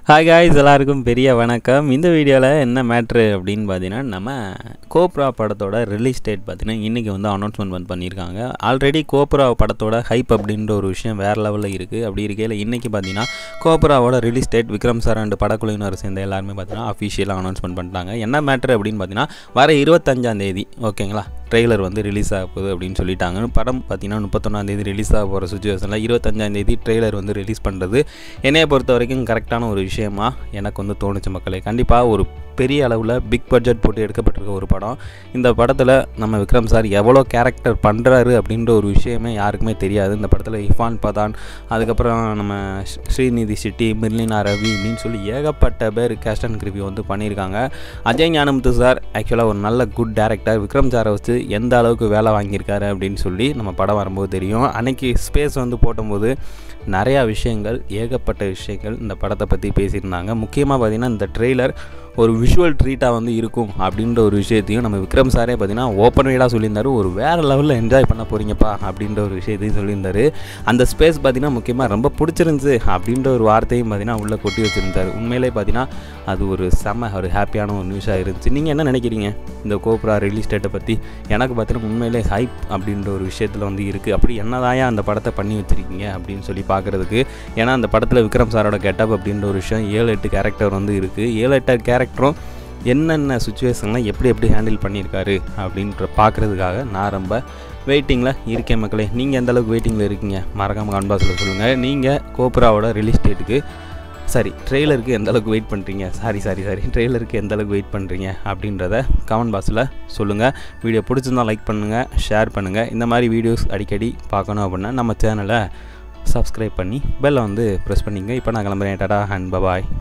hi guys எல்லாருக்கும் பெரிய வணக்கம் இந்த வீடியோவில் என்ன மேட்ரு அப்படின்னு பார்த்தீங்கன்னா நம்ம கோப்ரா படத்தோட ரிலீஸ் டேட் பார்த்தீங்கன்னா இன்றைக்கி வந்து அனௌன்ஸ்மெண்ட் வந்து பண்ணியிருக்காங்க ஆல்ரெடி கோப்ரா படத்தோட ஹைப் அப்படின்ற ஒரு விஷயம் வேறு லெவலில் இருக்குது அப்படி இருக்கையில் இன்றைக்கி பார்த்தீங்கன்னா கோப்ராவோட release date Vikram sir and படக்குழுவினர் சேர்ந்த எல்லாருமே பார்த்தீங்கன்னா அஃபிஷியலாக அனௌன்ஸ்மெண்ட் பண்ணிட்டாங்க என்ன மேட்ரு அப்படின்னு பார்த்தீங்கன்னா வர இருபத்தஞ்சாம் தேதி ஓகேங்களா ட்ரெய்லர் வந்து ரிலீஸ் ஆக போகுது அப்படின்னு சொல்லிட்டாங்க படம் பார்த்தீங்கன்னா முப்பத்தொன்னாந்தேதி ரிலீஸ் ஆக போகிற சுச்சுவேஷனில் இருபத்தஞ்சாந்தேதி ட்ரெய்லர் வந்து ரிலீஸ் பண்ணுறது என்னையை பொறுத்த வரைக்கும் கரெக்டான ஒரு விஷயமா எனக்கு வந்து தோணுச்சு மக்களே கண்டிப்பாக ஒரு பெரிய அளவில் பிக் பட்ஜெட் போட்டு எடுக்கப்பட்டிருக்க ஒரு படம் இந்த படத்தில் நம்ம விக்ரம் சார் எவ்வளோ கேரக்டர் பண்ணுறாரு அப்படின்ற ஒரு விஷயமே யாருக்குமே தெரியாது இந்த படத்தில் இஃபான் பதான் அதுக்கப்புறம் நம்ம ஸ்ரீ- ஸ்ரீநிதி சிட்டி மிர்லினா ரவி அப்படின்னு சொல்லி ஏகப்பட்ட பேர் கேஸ்ட் அண்ட் கிரிவியூ வந்து பண்ணியிருக்காங்க அஜய் ஞானமுத்து சார் ஆக்சுவலாக ஒரு நல்ல குட் டேரக்டர் விக்ரம் சாரை வச்சு எந்த அளவுக்கு வேலை வாங்கியிருக்காரு அப்படின்னு சொல்லி நம்ம படம் வரும்போது தெரியும் அன்னைக்கு ஸ்பேஸ் வந்து போடும்போது நிறையா விஷயங்கள் ஏகப்பட்ட விஷயங்கள் இந்த படத்தை பற்றி பேசியிருந்தாங்க முக்கியமாக பார்த்தீங்கன்னா இந்த ட்ரெய்லர் ஒரு விஷுவல் ட்ரீட்டாக வந்து இருக்கும் அப்படின்ற ஒரு விஷயத்தையும் நம்ம விக்ரம் சாரே பார்த்தீங்கன்னா ஓப்பன் வைடாக சொல்லியிருந்தாரு ஒரு வேறு லெவலில் என்ஜாய் பண்ண போகிறீங்கப்பா அப்படின்ற ஒரு விஷயத்தையும் சொல்லியிருந்தாரு அந்த ஸ்பேஸ் பார்த்தீங்கன்னா முக்கியமாக ரொம்ப பிடிச்சிருந்துச்சு அப்படின்ற ஒரு வார்த்தையும் பார்த்தீங்கன்னா உள்ளே கொட்டி வச்சுருந்தாரு உண்மையிலே பார்த்தீங்கன்னா அது ஒரு செம்ம ஒரு ஹாப்பியான ஒரு நியூஸாக இருந்துச்சு நீங்கள் என்ன நினைக்கிறீங்க இந்த கோப்ரா ரிலீஸ் டேட்டை பற்றி எனக்கு பார்த்தீங்கன்னா உண்மையிலே ஹைப் அப்படின்ற ஒரு விஷயத்தில் வந்து இருக்குது அப்படி என்னதாயா அந்த படத்தை பண்ணி வச்சுருக்கீங்க அப்படின்னு சொல்லி பார்க்குறதுக்கு ஏன்னா அந்த படத்தில் விக்ரம் சாரோட கெட்டப் அப்படின்ற ஒரு விஷயம் ஏழு எட்டு கேரக்டர் வந்து இருக்குது ஏழு எட்டு கேரக்டரும் என்னென்ன சுச்சுவேஷன்லாம் எப்படி எப்படி ஹேண்டில் பண்ணியிருக்காரு அப்படின்ற பார்க்குறதுக்காக நான் ரொம்ப வெயிட்டிங்கில் இருக்கேன் மக்களே நீங்கள் எந்த அளவுக்கு வெயிட்டிங்கில் இருக்கீங்க மறக்காமல் கன்பாஸில் சொல்லுங்கள் நீங்கள் கோப்ராவோட ரிலீஸ் டேட்டுக்கு சரி ட்ரெய்லருக்கு எந்த அளவுக்கு வெயிட் பண்ணுறீங்க சாரி சாரி சாரி ட்ரெய்லருக்கு எந்த அளவுக்கு வெயிட் பண்ணுறீங்க அப்படின்றத கமெண்ட் பாக்ஸில் சொல்லுங்கள் வீடியோ பிடிச்சிருந்தா லைக் பண்ணுங்கள் ஷேர் பண்ணுங்கள் இந்த மாதிரி வீடியோஸ் அடிக்கடி பார்க்கணும் அப்படின்னா நம்ம சேனலை சப்ஸ்கிரைப் பண்ணி பெல்லை வந்து ப்ரெஸ் பண்ணிங்க இப்போ நான் கிளம்புறேன் டாடா அண்ட் பபாய்